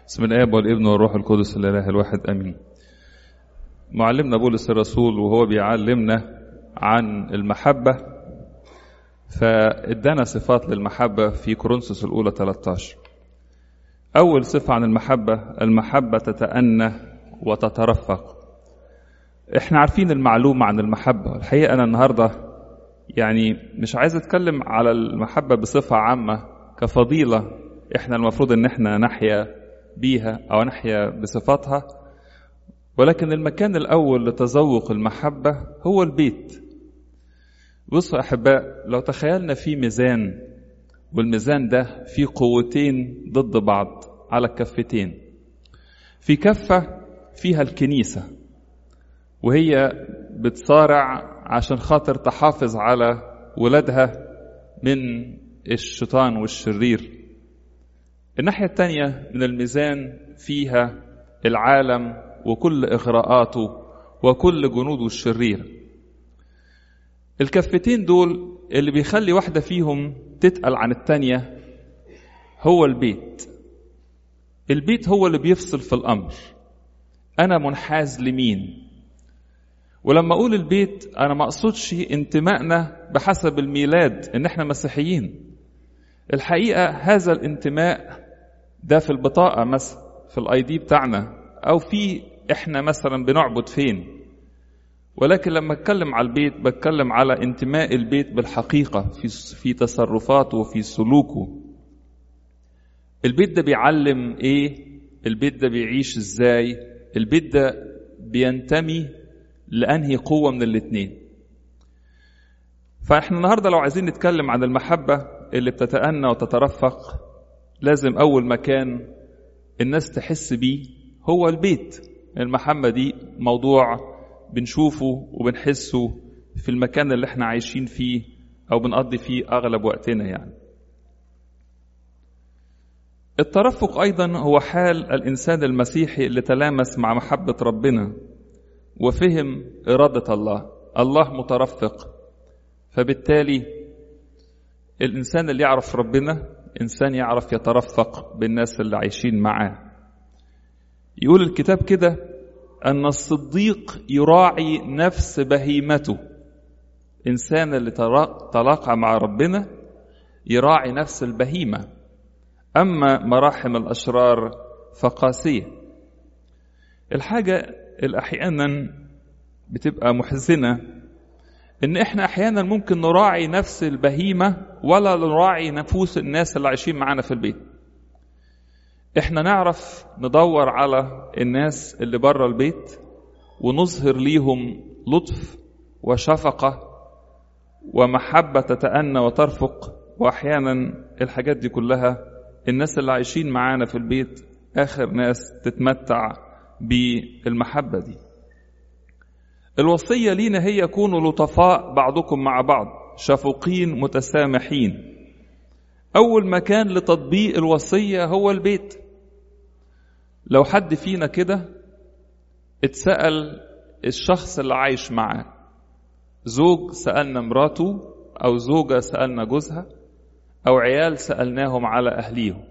بسم الآب والابن والروح القدس الإله الواحد آمين معلمنا بولس الرسول وهو بيعلمنا عن المحبة فادانا صفات للمحبة في كورنثوس الأولى 13 أول صفة عن المحبة المحبة تتأنى وتترفق احنا عارفين المعلومة عن المحبة الحقيقة أنا النهاردة يعني مش عايز أتكلم على المحبة بصفة عامة كفضيلة احنا المفروض ان احنا نحيا بيها او نحيا بصفاتها ولكن المكان الاول لتذوق المحبة هو البيت بصوا احباء لو تخيلنا في ميزان والميزان ده فيه قوتين ضد بعض على الكفتين في كفة فيها الكنيسة وهي بتصارع عشان خاطر تحافظ على ولادها من الشيطان والشرير الناحية التانية من الميزان فيها العالم وكل إغراءاته وكل جنوده الشريرة الكفتين دول اللي بيخلي واحدة فيهم تتقل عن التانية هو البيت البيت هو اللي بيفصل في الأمر أنا منحاز لمين ولما أقول البيت أنا ما أقصدش انتمائنا بحسب الميلاد إن إحنا مسيحيين الحقيقة هذا الانتماء ده في البطاقة مثلا في الاي دي بتاعنا او في احنا مثلا بنعبد فين ولكن لما اتكلم على البيت بتكلم على انتماء البيت بالحقيقة في في تصرفاته وفي سلوكه البيت ده بيعلم ايه البيت ده بيعيش ازاي البيت ده بينتمي لانهي قوة من الاتنين فاحنا النهاردة لو عايزين نتكلم عن المحبة اللي بتتأنى وتترفق لازم أول مكان الناس تحس بيه هو البيت المحبة دي موضوع بنشوفه وبنحسه في المكان اللي احنا عايشين فيه أو بنقضي فيه أغلب وقتنا يعني الترفق أيضا هو حال الإنسان المسيحي اللي تلامس مع محبة ربنا وفهم إرادة الله الله مترفق فبالتالي الإنسان اللي يعرف ربنا إنسان يعرف يترفق بالناس اللي عايشين معاه يقول الكتاب كده أن الصديق يراعي نفس بهيمته إنسان اللي تلاقى مع ربنا يراعي نفس البهيمة أما مراحم الأشرار فقاسية الحاجة اللي أحيانا بتبقى محزنة ان احنا احيانا ممكن نراعي نفس البهيمه ولا نراعي نفوس الناس اللي عايشين معانا في البيت احنا نعرف ندور على الناس اللي بره البيت ونظهر ليهم لطف وشفقه ومحبه تتأنى وترفق واحيانا الحاجات دي كلها الناس اللي عايشين معانا في البيت اخر ناس تتمتع بالمحبه دي الوصية لينا هي كونوا لطفاء بعضكم مع بعض شفوقين متسامحين أول مكان لتطبيق الوصية هو البيت لو حد فينا كده اتسأل الشخص اللي عايش معاه زوج سألنا مراته أو زوجة سألنا جوزها أو عيال سألناهم على أهليهم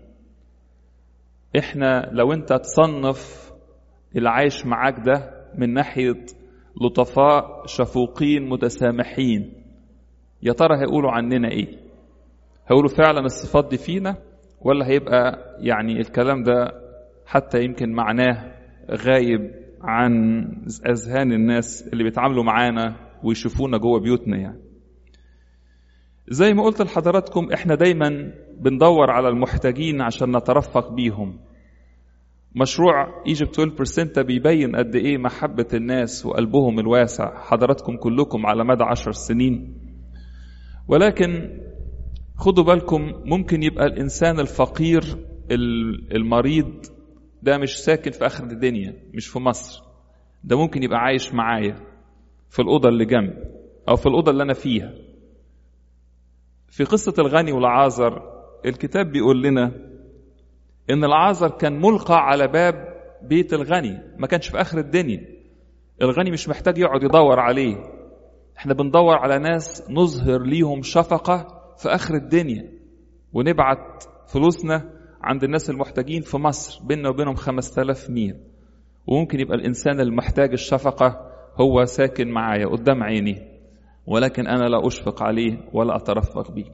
إحنا لو أنت تصنف اللي عايش معاك ده من ناحية لطفاء شفوقين متسامحين يا ترى هيقولوا عننا ايه هيقولوا فعلا الصفات دي فينا ولا هيبقى يعني الكلام ده حتى يمكن معناه غايب عن اذهان الناس اللي بيتعاملوا معانا ويشوفونا جوه بيوتنا يعني زي ما قلت لحضراتكم احنا دايما بندور على المحتاجين عشان نترفق بيهم مشروع ايجيبت 12% ده بيبين قد ايه محبة الناس وقلبهم الواسع حضراتكم كلكم على مدى عشر سنين ولكن خدوا بالكم ممكن يبقى الإنسان الفقير المريض ده مش ساكن في آخر الدنيا مش في مصر ده ممكن يبقى عايش معايا في الأوضة اللي جنب أو في الأوضة اللي أنا فيها في قصة الغني والعازر الكتاب بيقول لنا ان العازر كان ملقى على باب بيت الغني ما كانش في اخر الدنيا الغني مش محتاج يقعد يدور عليه احنا بندور على ناس نظهر ليهم شفقة في اخر الدنيا ونبعت فلوسنا عند الناس المحتاجين في مصر بيننا وبينهم 5000 ميل وممكن يبقى الإنسان المحتاج الشفقة هو ساكن معايا قدام عيني ولكن أنا لا أشفق عليه ولا أترفق به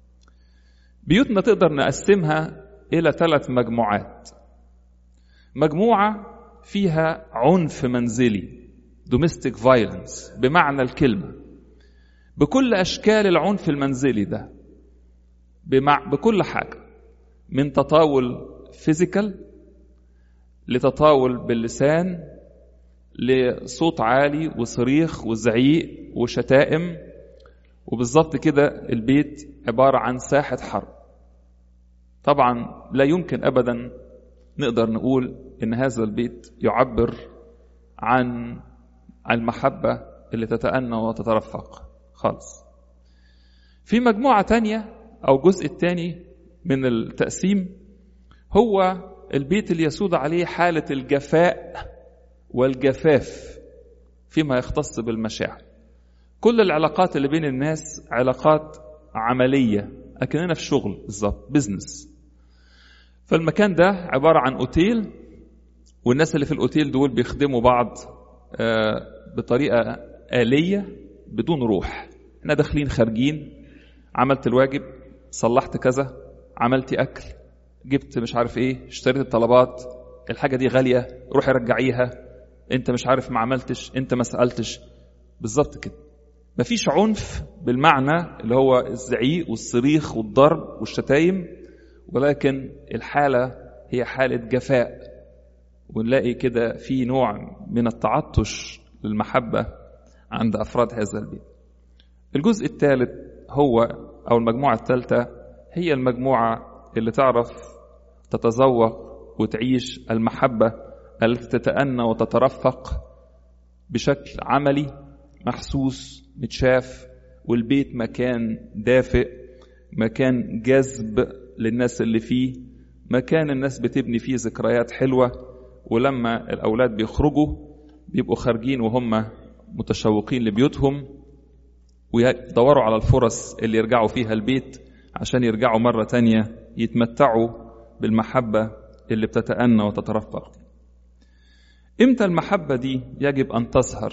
بيوتنا تقدر نقسمها إلى ثلاث مجموعات مجموعة فيها عنف منزلي domestic violence بمعنى الكلمة بكل أشكال العنف المنزلي ده بمع... بكل حاجة من تطاول فيزيكال لتطاول باللسان لصوت عالي وصريخ وزعيق وشتائم وبالظبط كده البيت عبارة عن ساحة حرب طبعا لا يمكن أبدا نقدر نقول إن هذا البيت يعبر عن المحبة اللي تتأنى وتترفق خالص في مجموعة تانية أو جزء التاني من التقسيم هو البيت اللي يسود عليه حالة الجفاء والجفاف فيما يختص بالمشاعر كل العلاقات اللي بين الناس علاقات عملية أكننا في شغل بالظبط بزنس فالمكان ده عبارة عن أوتيل والناس اللي في الأوتيل دول بيخدموا بعض بطريقة آلية بدون روح احنا داخلين خارجين عملت الواجب صلحت كذا عملتي أكل جبت مش عارف ايه اشتريت الطلبات الحاجة دي غالية روحي رجعيها انت مش عارف ما عملتش انت ما سألتش بالظبط كده مفيش عنف بالمعنى اللي هو الزعيق والصريخ والضرب والشتايم ولكن الحالة هي حالة جفاء ونلاقي كده في نوع من التعطش للمحبة عند أفراد هذا البيت الجزء الثالث هو أو المجموعة الثالثة هي المجموعة اللي تعرف تتذوق وتعيش المحبة التي تتأنى وتترفق بشكل عملي محسوس متشاف والبيت مكان دافئ مكان جذب للناس اللي فيه مكان الناس بتبني فيه ذكريات حلوة ولما الأولاد بيخرجوا بيبقوا خارجين وهم متشوقين لبيوتهم ويدوروا على الفرص اللي يرجعوا فيها البيت عشان يرجعوا مرة تانية يتمتعوا بالمحبة اللي بتتأنى وتترفق امتى المحبة دي يجب أن تظهر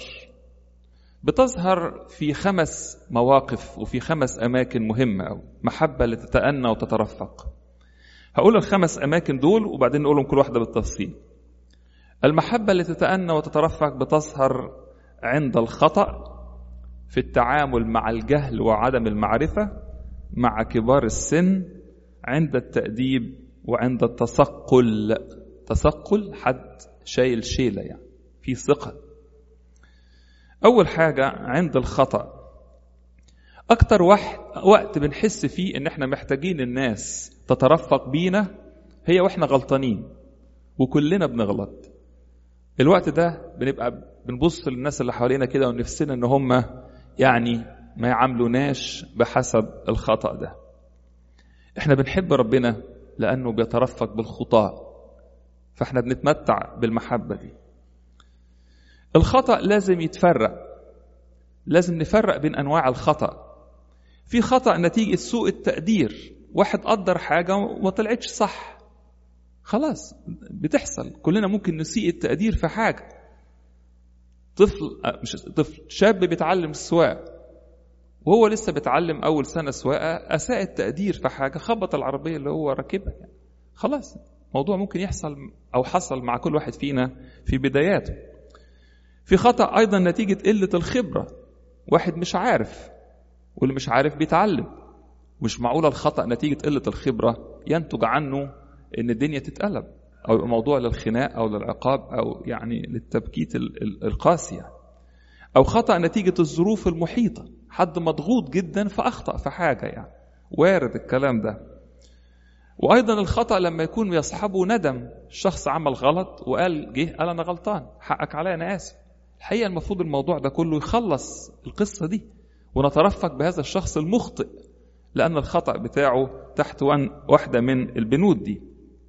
بتظهر في خمس مواقف وفي خمس أماكن مهمة أو محبة لتتأنى وتترفق هقول الخمس أماكن دول وبعدين نقولهم كل واحدة بالتفصيل المحبة اللي تتأنى وتترفق بتظهر عند الخطأ في التعامل مع الجهل وعدم المعرفة مع كبار السن عند التأديب وعند التثقل تثقل حد شايل شيلة يعني في ثقة أول حاجة عند الخطأ أكتر وقت بنحس فيه إن إحنا محتاجين الناس تترفق بينا هي وإحنا غلطانين وكلنا بنغلط الوقت ده بنبقى بنبص للناس اللي حوالينا كده ونفسنا إن هم يعني ما يعاملوناش بحسب الخطأ ده إحنا بنحب ربنا لأنه بيترفق بالخطاة فإحنا بنتمتع بالمحبة دي الخطأ لازم يتفرق لازم نفرق بين أنواع الخطأ في خطأ نتيجة سوء التقدير واحد قدر حاجة وما طلعتش صح خلاص بتحصل كلنا ممكن نسيء التقدير في حاجة طفل مش طفل شاب بيتعلم السواقة وهو لسه بيتعلم أول سنة سواقة أساء التقدير في حاجة خبط العربية اللي هو راكبها يعني. خلاص موضوع ممكن يحصل أو حصل مع كل واحد فينا في بداياته في خطأ أيضا نتيجة قلة الخبرة واحد مش عارف واللي مش عارف بيتعلم مش معقول الخطأ نتيجة قلة الخبرة ينتج عنه إن الدنيا تتقلب أو يبقى موضوع للخناق أو للعقاب أو يعني للتبكيت القاسي يعني. أو خطأ نتيجة الظروف المحيطة حد مضغوط جدا فأخطأ في حاجة يعني وارد الكلام ده وأيضا الخطأ لما يكون يصحبه ندم الشخص عمل غلط وقال جه قال أنا غلطان حقك عليا أنا آسف الحقيقة المفروض الموضوع ده كله يخلص القصة دي ونترفق بهذا الشخص المخطئ لأن الخطأ بتاعه تحت واحدة من البنود دي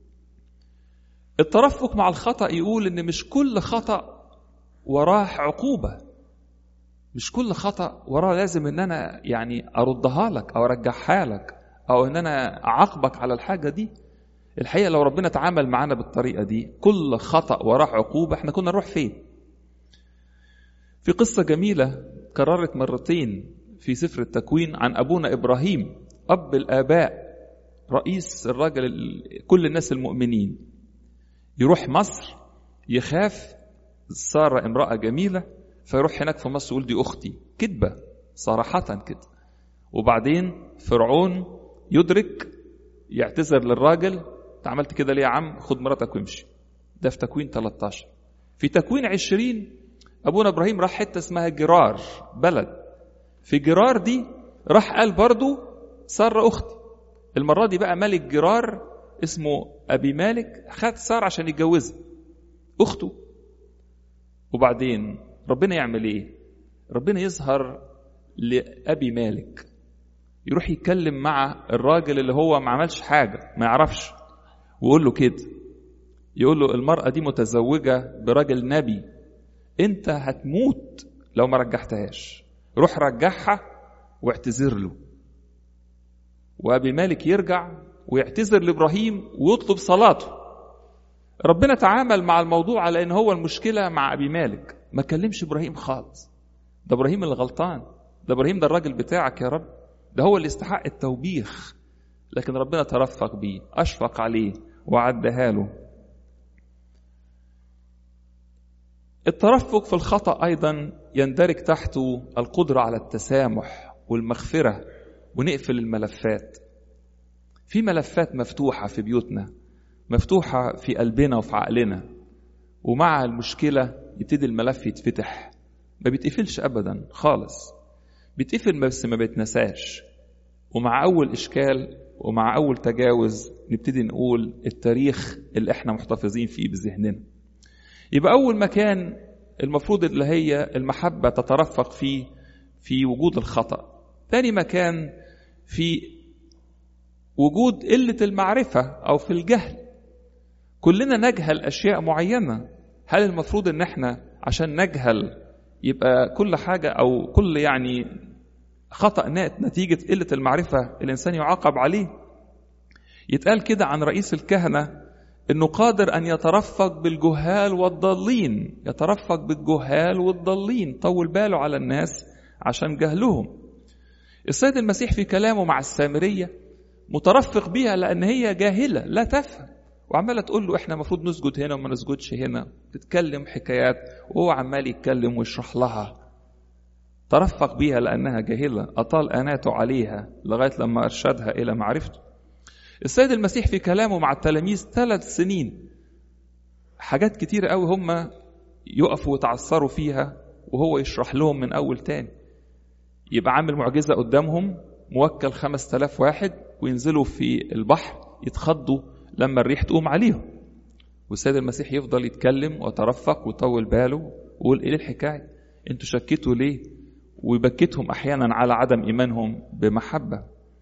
الترفق مع الخطأ يقول إن مش كل خطأ وراه عقوبة مش كل خطأ وراه لازم إن أنا يعني أردها لك أو أرجعها لك أو إن أنا أعاقبك على الحاجة دي الحقيقة لو ربنا تعامل معانا بالطريقة دي كل خطأ وراه عقوبة احنا كنا نروح فين في قصة جميلة كررت مرتين في سفر التكوين عن أبونا إبراهيم أب الآباء رئيس الراجل كل الناس المؤمنين يروح مصر يخاف سارة امرأة جميلة فيروح هناك في مصر يقول دي أختي كذبة صراحة كده وبعدين فرعون يدرك يعتذر للراجل انت عملت كده ليه يا عم خد مراتك وامشي ده في تكوين 13 في تكوين 20 ابونا ابراهيم راح حته اسمها جرار بلد في جرار دي راح قال برضو سارة اختي المره دي بقى ملك جرار اسمه ابي مالك خد سارة عشان يتجوزها اخته وبعدين ربنا يعمل ايه ربنا يظهر لابي مالك يروح يتكلم مع الراجل اللي هو ما عملش حاجه ما يعرفش ويقول له كده يقول له المرأة دي متزوجة براجل نبي انت هتموت لو ما رجحتهاش روح رجعها واعتذر له وابي مالك يرجع ويعتذر لابراهيم ويطلب صلاته ربنا تعامل مع الموضوع على ان هو المشكله مع ابي مالك ما كلمش ابراهيم خالص ده ابراهيم اللي غلطان ده ابراهيم ده الراجل بتاعك يا رب ده هو اللي يستحق التوبيخ لكن ربنا ترفق بيه اشفق عليه وعدها له الترفق في الخطا ايضا يندرج تحته القدره على التسامح والمغفره ونقفل الملفات في ملفات مفتوحه في بيوتنا مفتوحه في قلبنا وفي عقلنا ومع المشكله يبتدي الملف يتفتح ما بيتقفلش ابدا خالص بيتقفل بس ما بيتنساش ومع اول اشكال ومع اول تجاوز نبتدي نقول التاريخ اللي احنا محتفظين فيه بذهننا يبقى اول مكان المفروض اللي هي المحبه تترفق فيه في وجود الخطا تاني مكان في وجود قله المعرفه او في الجهل كلنا نجهل اشياء معينه هل المفروض ان احنا عشان نجهل يبقى كل حاجه او كل يعني خطأ نات نتيجة قلة المعرفة الإنسان يعاقب عليه يتقال كده عن رئيس الكهنة إنه قادر أن يترفق بالجهال والضالين يترفق بالجهال والضالين طول باله على الناس عشان جهلهم السيد المسيح في كلامه مع السامرية مترفق بيها لأن هي جاهلة لا تفهم وعمالة تقول له احنا المفروض نسجد هنا وما نسجدش هنا تتكلم حكايات وهو عمال يتكلم ويشرح لها ترفق بها لأنها جاهلة أطال أناته عليها لغاية لما أرشدها إلى معرفته السيد المسيح في كلامه مع التلاميذ ثلاث سنين حاجات كتير قوي هم يقفوا ويتعثروا فيها وهو يشرح لهم من أول تاني يبقى عامل معجزة قدامهم موكل خمس تلاف واحد وينزلوا في البحر يتخضوا لما الريح تقوم عليهم والسيد المسيح يفضل يتكلم ويترفق ويطول باله ويقول ايه الحكايه انتوا شكيتوا ليه ويبكتهم احيانا على عدم ايمانهم بمحبه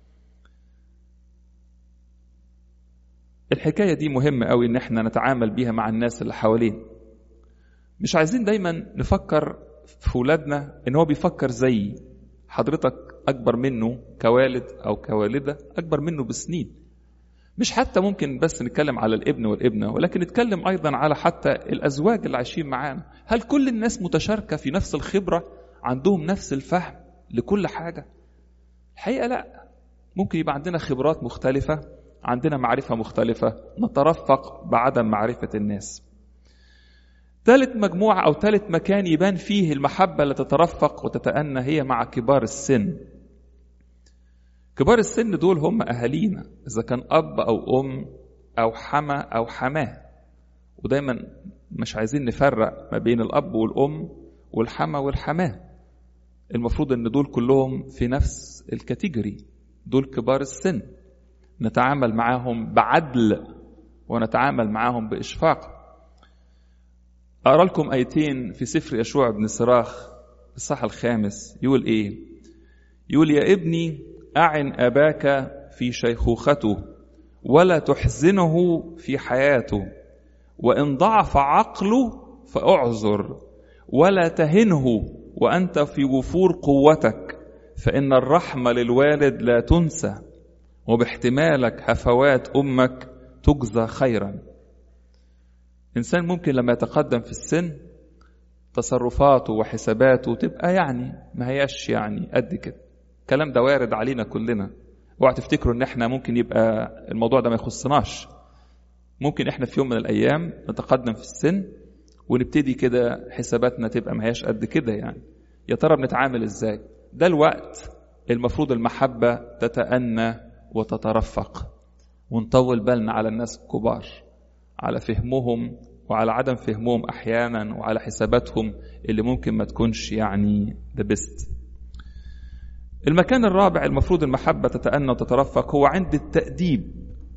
الحكايه دي مهمه قوي ان احنا نتعامل بيها مع الناس اللي حوالينا مش عايزين دايما نفكر في ولادنا ان هو بيفكر زيي حضرتك اكبر منه كوالد او كوالده اكبر منه بسنين مش حتى ممكن بس نتكلم على الابن والابنه ولكن نتكلم ايضا على حتى الازواج اللي عايشين معانا هل كل الناس متشاركه في نفس الخبره عندهم نفس الفهم لكل حاجه الحقيقه لا ممكن يبقى عندنا خبرات مختلفه عندنا معرفه مختلفه نترفق بعدم معرفه الناس ثالث مجموعة أو ثالث مكان يبان فيه المحبة اللي تترفق وتتأنى هي مع كبار السن كبار السن دول هم أهالينا إذا كان أب أو أم أو حما أو حماه ودايما مش عايزين نفرق ما بين الأب والأم والحما والحماه المفروض ان دول كلهم في نفس الكاتيجوري دول كبار السن نتعامل معاهم بعدل ونتعامل معاهم بإشفاق أقرأ لكم آيتين في سفر يشوع بن صراخ الصح الخامس يقول إيه يقول يا ابني أعن أباك في شيخوخته ولا تحزنه في حياته وإن ضعف عقله فأعذر ولا تهنه وأنت في وفور قوتك فإن الرحمة للوالد لا تنسى وباحتمالك هفوات أمك تجزى خيرا إنسان ممكن لما يتقدم في السن تصرفاته وحساباته تبقى يعني ما هياش يعني قد كده الكلام ده وارد علينا كلنا اوعى تفتكروا ان احنا ممكن يبقى الموضوع ده ما يخصناش ممكن احنا في يوم من الايام نتقدم في السن ونبتدي كده حساباتنا تبقى ما هياش قد كده يعني يا ترى بنتعامل ازاي ده الوقت المفروض المحبة تتأنى وتترفق ونطول بالنا على الناس الكبار على فهمهم وعلى عدم فهمهم احيانا وعلى حساباتهم اللي ممكن ما تكونش يعني ذا بيست المكان الرابع المفروض المحبة تتأنى وتترفق هو عند التأديب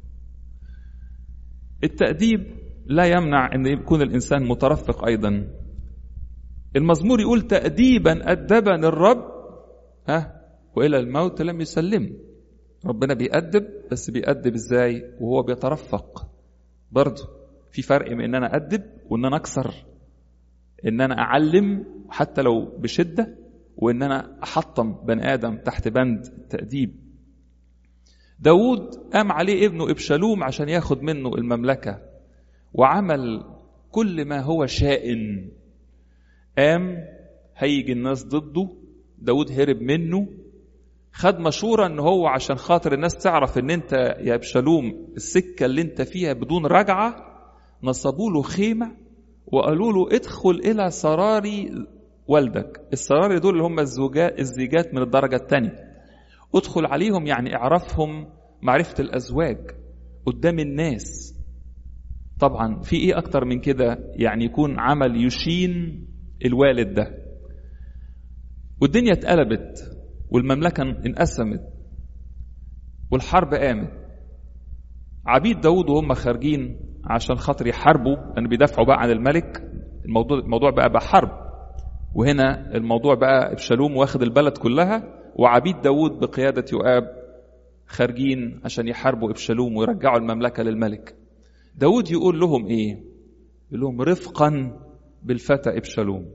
التأديب لا يمنع أن يكون الإنسان مترفق أيضا المزمور يقول تأديبا أدبني الرب ها وإلى الموت لم يسلم ربنا بيأدب بس بيأدب إزاي وهو بيترفق برضه في فرق بين ان انا ادب وان انا اكسر ان انا اعلم حتى لو بشده وان انا احطم بني ادم تحت بند التاديب داود قام عليه ابنه ابشالوم عشان ياخد منه المملكه وعمل كل ما هو شائن قام هيجي الناس ضده داود هرب منه خد مشورة ان هو عشان خاطر الناس تعرف ان انت يا ابشالوم السكة اللي انت فيها بدون رجعة نصبوا له خيمة وقالوا له ادخل الى سراري والدك السراري دول اللي هم الزوجات الزيجات من الدرجة الثانية ادخل عليهم يعني اعرفهم معرفة الازواج قدام الناس طبعا في ايه اكتر من كده يعني يكون عمل يشين الوالد ده والدنيا اتقلبت والمملكة انقسمت والحرب قامت عبيد داود وهم خارجين عشان خاطر يحاربوا لأن بيدافعوا بقى عن الملك الموضوع الموضوع بقى بقى حرب وهنا الموضوع بقى ابشالوم واخد البلد كلها وعبيد داود بقيادة يؤاب خارجين عشان يحاربوا ابشالوم ويرجعوا المملكة للملك داود يقول لهم ايه يقول لهم رفقا بالفتى ابشالوم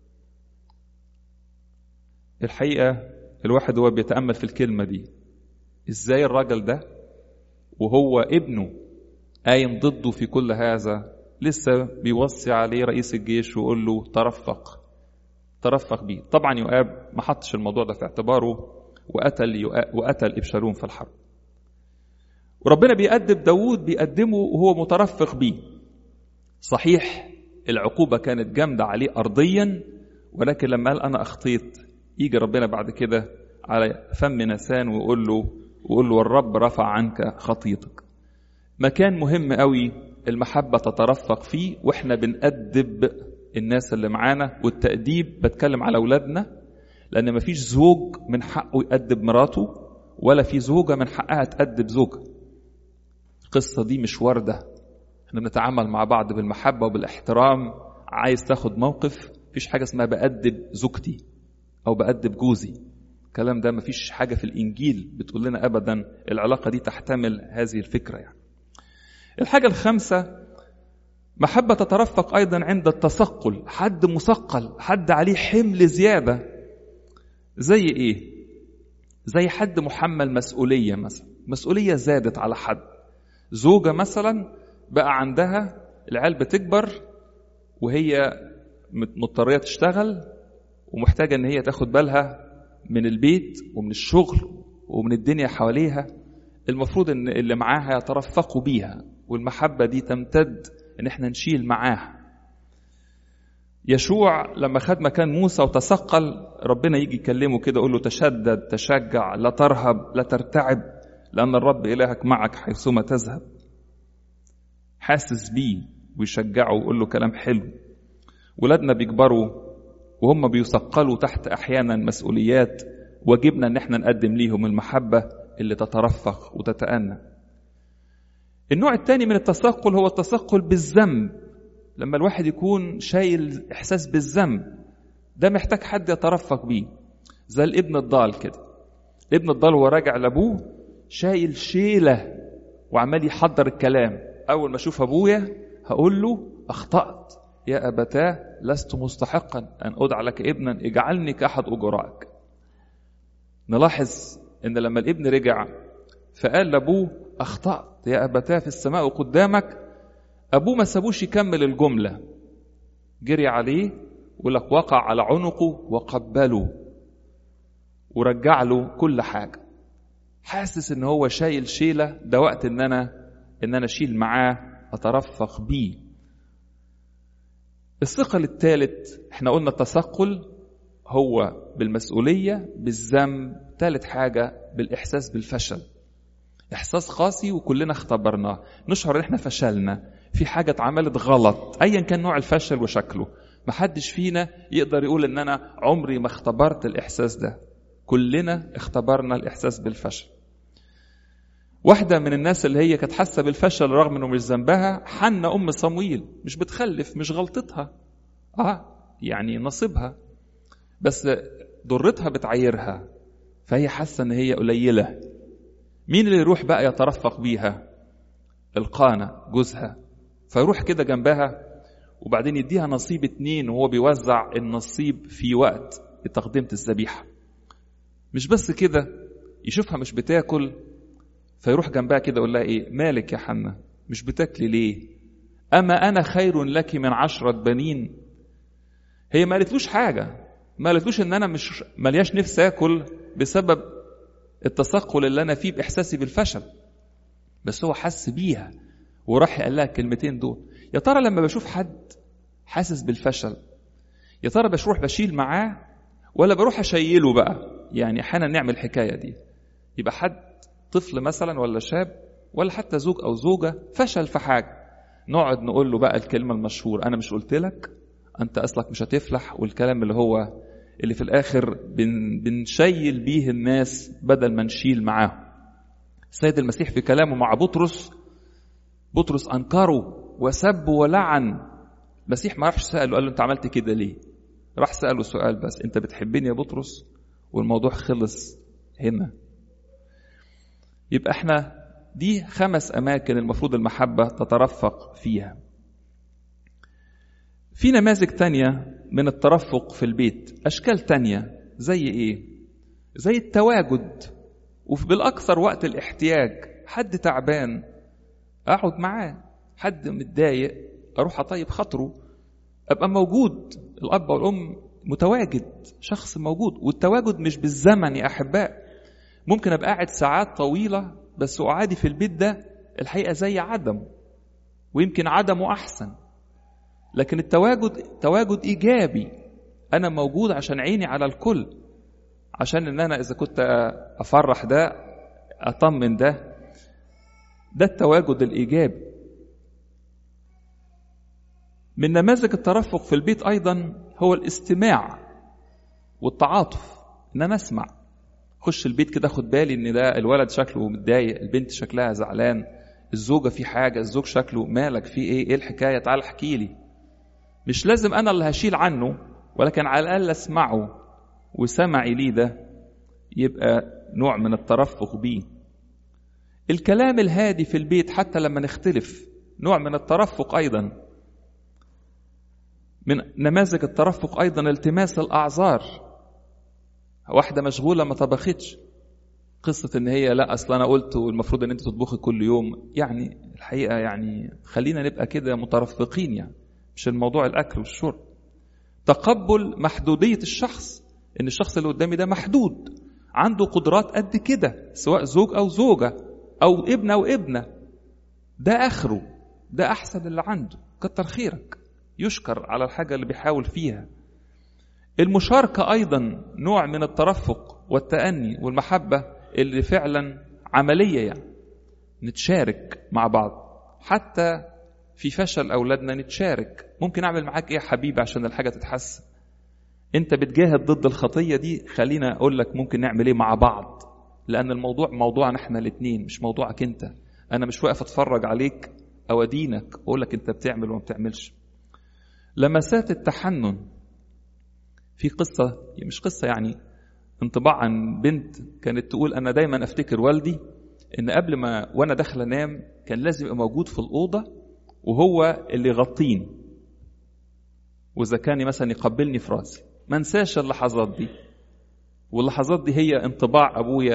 الحقيقة الواحد هو بيتأمل في الكلمة دي ازاي الراجل ده وهو ابنه قايم ضده في كل هذا لسه بيوصي عليه رئيس الجيش ويقول له ترفق ترفق بيه طبعا يؤاب ما حطش الموضوع ده في اعتباره وقتل يؤاب وقتل ابشالوم في الحرب وربنا بيأدب داوود بيقدمه وهو مترفق بيه صحيح العقوبة كانت جامدة عليه أرضيا ولكن لما قال أنا أخطيت يجي ربنا بعد كده على فم نسان ويقول له ويقول له الرب رفع عنك خطيتك مكان مهم قوي المحبة تترفق فيه واحنا بنأدب الناس اللي معانا والتأديب بتكلم على أولادنا لأن مفيش زوج من حقه يأدب مراته ولا في زوجة من حقها تأدب زوجها القصة دي مش واردة احنا بنتعامل مع بعض بالمحبة وبالاحترام عايز تاخد موقف مفيش حاجة اسمها بأدب زوجتي أو بأدب جوزي الكلام ده مفيش حاجة في الإنجيل بتقول لنا أبدا العلاقة دي تحتمل هذه الفكرة يعني الحاجة الخامسة محبة تترفق أيضا عند التثقل حد مثقل حد عليه حمل زيادة زي إيه زي حد محمل مسؤولية مثلا مسؤولية زادت على حد زوجة مثلا بقى عندها العيال بتكبر وهي مضطرية تشتغل ومحتاجة ان هي تاخد بالها من البيت ومن الشغل ومن الدنيا حواليها المفروض ان اللي معاها يترفقوا بيها والمحبة دي تمتد ان احنا نشيل معاها يشوع لما خد مكان موسى وتثقل ربنا يجي يكلمه كده يقول له تشدد تشجع لا ترهب لا ترتعب لأن الرب إلهك معك حيثما تذهب حاسس بيه ويشجعه ويقول له كلام حلو ولادنا بيكبروا وهم بيثقلوا تحت أحيانا مسؤوليات واجبنا ان احنا نقدم ليهم المحبة اللي تترفق وتتأنى النوع الثاني من التثقل هو التثقل بالذنب لما الواحد يكون شايل احساس بالذنب ده محتاج حد يترفق بيه زي الابن الضال كده الابن الضال وهو راجع لابوه شايل شيله وعمال يحضر الكلام اول ما اشوف ابويا هقول له اخطات يا ابتاه لست مستحقا ان ادعى لك ابنا اجعلني كاحد اجرائك نلاحظ ان لما الابن رجع فقال لابوه اخطات يا ابتاه في السماء قدامك ابوه ما سابوش يكمل الجمله جري عليه ولك وقع على عنقه وقبله ورجع له كل حاجه حاسس ان هو شايل شيله ده وقت ان انا ان انا اشيل معاه اترفق بيه الثقل الثالث احنا قلنا التثقل هو بالمسؤوليه بالذنب ثالث حاجه بالاحساس بالفشل احساس قاسي وكلنا اختبرناه نشعر ان احنا فشلنا في حاجه اتعملت غلط ايا كان نوع الفشل وشكله محدش فينا يقدر يقول ان انا عمري ما اختبرت الاحساس ده كلنا اختبرنا الاحساس بالفشل واحدة من الناس اللي هي كانت حاسة بالفشل رغم انه مش ذنبها حنة ام صمويل مش بتخلف مش غلطتها اه يعني نصيبها بس ضرتها بتعيرها فهي حاسة ان هي قليلة مين اللي يروح بقى يترفق بيها القانة جوزها فيروح كده جنبها وبعدين يديها نصيب اتنين وهو بيوزع النصيب في وقت تقديمة الذبيحة مش بس كده يشوفها مش بتاكل فيروح جنبها كده يقول لها ايه مالك يا حنا مش بتاكلي ليه اما انا خير لك من عشرة بنين هي ما قالتلوش حاجة ما قالتلوش ان انا مش ملياش نفسي اكل بسبب التثقل اللي انا فيه باحساسي بالفشل بس هو حس بيها وراح قال لها الكلمتين دول يا ترى لما بشوف حد حاسس بالفشل يا ترى بروح بشيل معاه ولا بروح اشيله بقى يعني احيانا نعمل الحكايه دي يبقى حد طفل مثلا ولا شاب ولا حتى زوج او زوجه فشل في حاجه نقعد نقول له بقى الكلمه المشهوره انا مش قلت لك انت اصلك مش هتفلح والكلام اللي هو اللي في الاخر بن بنشيل بيه الناس بدل ما نشيل معاهم السيد المسيح في كلامه مع بطرس بطرس انكره وسب ولعن المسيح ما راحش ساله قال له انت عملت كده ليه راح ساله سؤال بس انت بتحبني يا بطرس والموضوع خلص هنا يبقى احنا دي خمس اماكن المفروض المحبه تترفق فيها في نماذج تانية من الترفق في البيت أشكال تانية زي إيه؟ زي التواجد وبالأكثر وقت الاحتياج حد تعبان أقعد معاه حد متضايق أروح أطيب خاطره أبقى موجود الأب والأم متواجد شخص موجود والتواجد مش بالزمن يا أحباء ممكن أبقى قاعد ساعات طويلة بس قعادي في البيت ده الحقيقة زي عدم ويمكن عدمه أحسن لكن التواجد تواجد ايجابي انا موجود عشان عيني على الكل عشان ان انا اذا كنت افرح ده اطمن ده ده التواجد الايجابي من نماذج الترفق في البيت ايضا هو الاستماع والتعاطف ان انا اسمع خش البيت كده اخد بالي ان ده الولد شكله متضايق البنت شكلها زعلان الزوجه في حاجه الزوج شكله مالك في ايه ايه الحكايه تعال احكي لي مش لازم انا اللي هشيل عنه ولكن على الاقل اسمعه وسمعي ليه ده يبقى نوع من الترفق بيه الكلام الهادي في البيت حتى لما نختلف نوع من الترفق ايضا من نماذج الترفق ايضا التماس الاعذار واحده مشغوله ما طبختش قصة إن هي لا أصل أنا قلت والمفروض إن أنت تطبخي كل يوم يعني الحقيقة يعني خلينا نبقى كده مترفقين يعني مش الموضوع الاكل والشرب تقبل محدوديه الشخص ان الشخص اللي قدامي ده محدود عنده قدرات قد كده سواء زوج او زوجه او ابن او ابنه ده اخره ده احسن اللي عنده كتر خيرك يشكر على الحاجه اللي بيحاول فيها المشاركه ايضا نوع من الترفق والتاني والمحبه اللي فعلا عمليه يعني نتشارك مع بعض حتى في فشل اولادنا نتشارك ممكن اعمل معاك ايه يا حبيبي عشان الحاجه تتحسن انت بتجاهد ضد الخطيه دي خلينا اقول لك ممكن نعمل ايه مع بعض لان الموضوع موضوعنا احنا الاثنين مش موضوعك انت انا مش واقف اتفرج عليك او ادينك واقول لك انت بتعمل وما بتعملش لمسات التحنن في قصه مش قصه يعني انطباع عن بنت كانت تقول انا دايما افتكر والدي ان قبل ما وانا داخل انام كان لازم يبقى موجود في الاوضه وهو اللي يغطيني واذا كان مثلا يقبلني في راسي ما انساش اللحظات دي واللحظات دي هي انطباع ابويا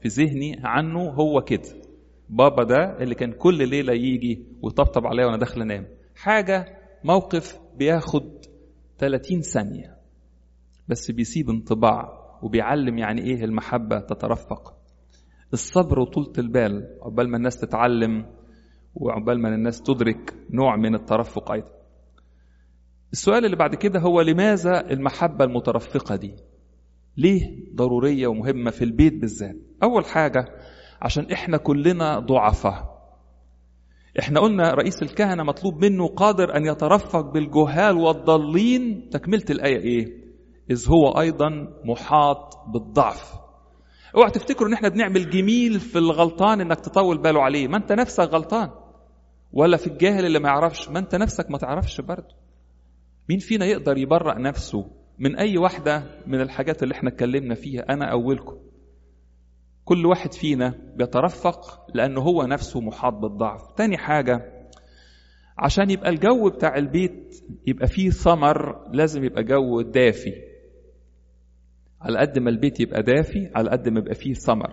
في ذهني عنه هو كده بابا ده اللي كان كل ليلة يجي ويطبطب عليا وأنا داخل أنام حاجة موقف بياخد 30 ثانية بس بيسيب انطباع وبيعلم يعني إيه المحبة تترفق الصبر وطولة البال عقبال ما الناس تتعلم وعقبال ما الناس تدرك نوع من الترفق أيضا السؤال اللي بعد كده هو لماذا المحبة المترفقة دي ليه ضرورية ومهمة في البيت بالذات أول حاجة عشان إحنا كلنا ضعفاء إحنا قلنا رئيس الكهنة مطلوب منه قادر أن يترفق بالجهال والضالين تكملة الآية إيه إذ هو أيضا محاط بالضعف اوعى تفتكروا ان احنا بنعمل جميل في الغلطان انك تطول باله عليه ما انت نفسك غلطان ولا في الجاهل اللي ما يعرفش ما انت نفسك ما تعرفش برضه مين فينا يقدر يبرأ نفسه من اي واحدة من الحاجات اللي احنا اتكلمنا فيها انا اولكم كل واحد فينا بيترفق لانه هو نفسه محاط بالضعف تاني حاجة عشان يبقى الجو بتاع البيت يبقى فيه ثمر لازم يبقى جو دافي على قد ما البيت يبقى دافي على قد ما يبقى فيه ثمر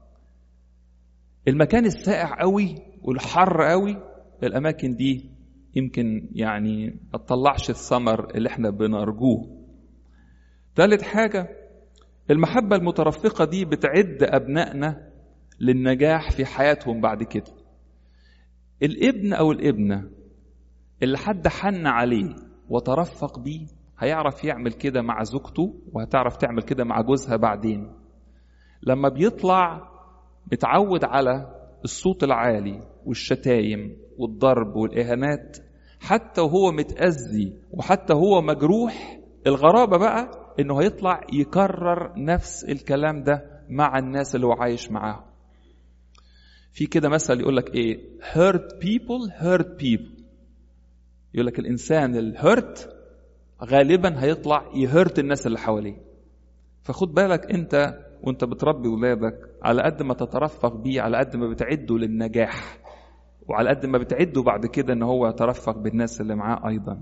المكان الساقع قوي والحر قوي الاماكن دي يمكن يعني ما تطلعش الثمر اللي احنا بنرجوه ثالث حاجه المحبه المترفقه دي بتعد ابنائنا للنجاح في حياتهم بعد كده الابن او الابنه اللي حد حن عليه وترفق بيه هيعرف يعمل كده مع زوجته وهتعرف تعمل كده مع جوزها بعدين لما بيطلع متعود على الصوت العالي والشتايم والضرب والإهانات حتى وهو متأذي وحتى هو مجروح الغرابة بقى إنه هيطلع يكرر نفس الكلام ده مع الناس اللي هو عايش معاهم في كده مثل يقول لك ايه hurt people hurt people يقول لك الانسان الهرت غالبا هيطلع يهرت الناس اللي حواليه فخد بالك انت وانت بتربي ولادك على قد ما تترفق بيه على قد ما بتعده للنجاح وعلى قد ما بتعده بعد كده ان هو يترفق بالناس اللي معاه ايضا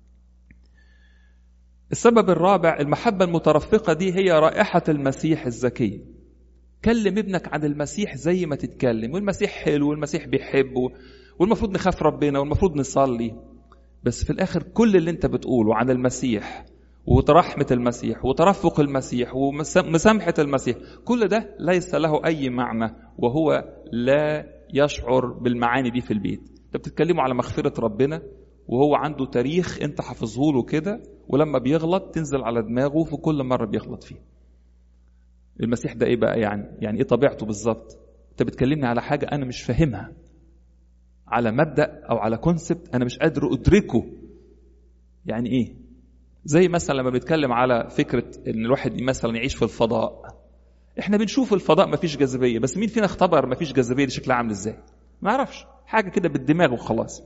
السبب الرابع المحبة المترفقة دي هي رائحة المسيح الزكية كلم ابنك عن المسيح زي ما تتكلم والمسيح حلو والمسيح بيحبه والمفروض نخاف ربنا والمفروض نصلي بس في الاخر كل اللي انت بتقوله عن المسيح وترحمة المسيح وترفق المسيح ومسامحة المسيح كل ده ليس له أي معنى وهو لا يشعر بالمعاني دي في البيت انت بتتكلموا على مغفرة ربنا وهو عنده تاريخ انت حافظه له كده ولما بيغلط تنزل على دماغه في كل مرة بيغلط فيه المسيح ده ايه بقى يعني يعني ايه طبيعته بالظبط انت بتكلمني على حاجة انا مش فاهمها على مبدأ او على كونسبت انا مش قادر ادركه يعني ايه زي مثلا لما بيتكلم على فكرة ان الواحد مثلا يعيش في الفضاء احنا بنشوف الفضاء مفيش جاذبية بس مين فينا اختبر مفيش جاذبية دي شكلها عامل ازاي ما اعرفش حاجة كده بالدماغ وخلاص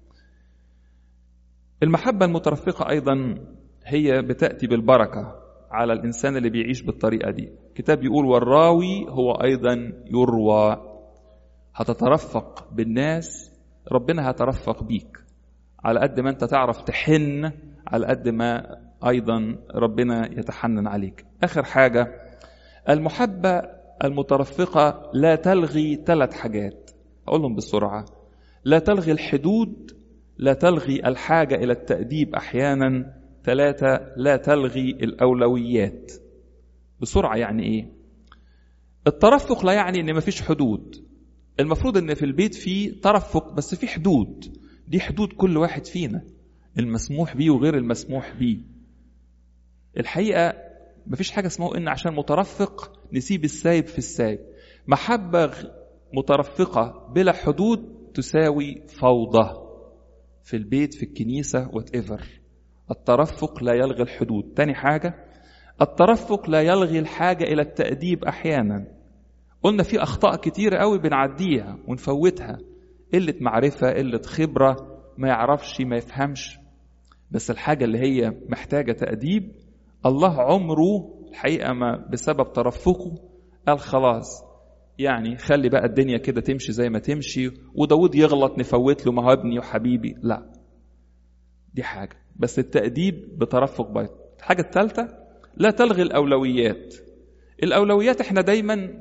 المحبة المترفقة ايضا هي بتأتي بالبركة على الانسان اللي بيعيش بالطريقة دي كتاب يقول والراوي هو ايضا يروى هتترفق بالناس ربنا هيترفق بيك على قد ما انت تعرف تحن على قد ما ايضا ربنا يتحنن عليك اخر حاجه المحبه المترفقه لا تلغي ثلاث حاجات اقولهم بسرعه لا تلغي الحدود لا تلغي الحاجه الى التاديب احيانا ثلاثه لا تلغي الاولويات بسرعه يعني ايه الترفق لا يعني ان مفيش حدود المفروض ان في البيت في ترفق بس في حدود دي حدود كل واحد فينا المسموح بيه وغير المسموح بيه الحقيقة مفيش حاجة اسمه إن عشان مترفق نسيب السايب في السايب محبة مترفقة بلا حدود تساوي فوضى في البيت في الكنيسة وات ايفر الترفق لا يلغي الحدود تاني حاجة الترفق لا يلغي الحاجة إلى التأديب أحيانا قلنا في أخطاء كتيرة قوي بنعديها ونفوتها قلة معرفة قلة خبرة ما يعرفش ما يفهمش بس الحاجة اللي هي محتاجة تأديب الله عمره الحقيقة ما بسبب ترفقه قال خلاص يعني خلي بقى الدنيا كده تمشي زي ما تمشي وداود يغلط نفوت له ما هو ابني وحبيبي لا دي حاجة بس التأديب بترفق بيت الحاجة الثالثة لا تلغي الأولويات الأولويات احنا دايما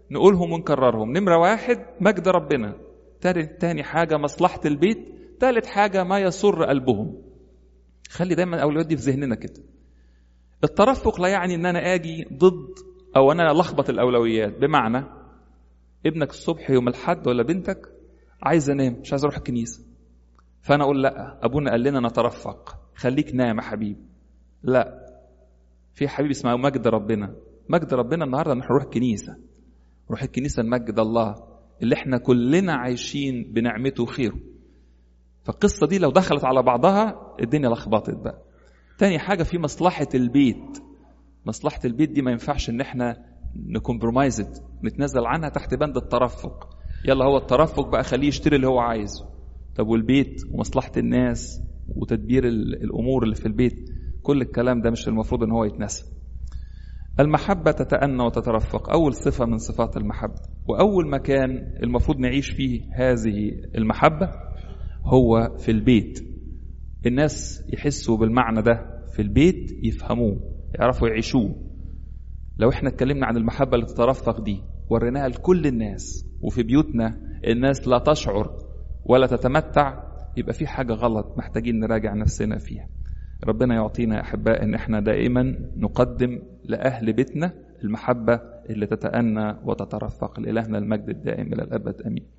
نقولهم ونكررهم نمرة واحد مجد ربنا تاني حاجة مصلحة البيت تالت حاجة ما يسر قلبهم خلي دايما أولويات دي في ذهننا كده الترفق لا يعني ان انا اجي ضد او انا لخبط الاولويات بمعنى ابنك الصبح يوم الحد ولا بنتك عايز انام مش عايز اروح الكنيسه فانا اقول لا ابونا قال لنا نترفق خليك نام يا حبيبي لا في حبيبي اسمه مجد ربنا مجد ربنا النهارده نروح نروح الكنيسه نروح الكنيسه نمجد الله اللي احنا كلنا عايشين بنعمته وخيره فالقصه دي لو دخلت على بعضها الدنيا لخبطت بقى تاني حاجه في مصلحه البيت مصلحه البيت دي ما ينفعش ان احنا نكمبرومايزد نتنازل عنها تحت بند الترفق يلا هو الترفق بقى خليه يشتري اللي هو عايزه طب والبيت ومصلحه الناس وتدبير الامور اللي في البيت كل الكلام ده مش المفروض ان هو يتنسى المحبة تتأنى وتترفق أول صفة من صفات المحبة وأول مكان المفروض نعيش فيه هذه المحبة هو في البيت الناس يحسوا بالمعنى ده في البيت يفهموه يعرفوا يعيشوه لو احنا اتكلمنا عن المحبة اللي تترفق دي وريناها لكل الناس وفي بيوتنا الناس لا تشعر ولا تتمتع يبقى في حاجة غلط محتاجين نراجع نفسنا فيها ربنا يعطينا يا أحباء إن احنا دائما نقدم لأهل بيتنا المحبة اللي تتأنى وتترفق لإلهنا المجد الدائم إلى الأبد أمين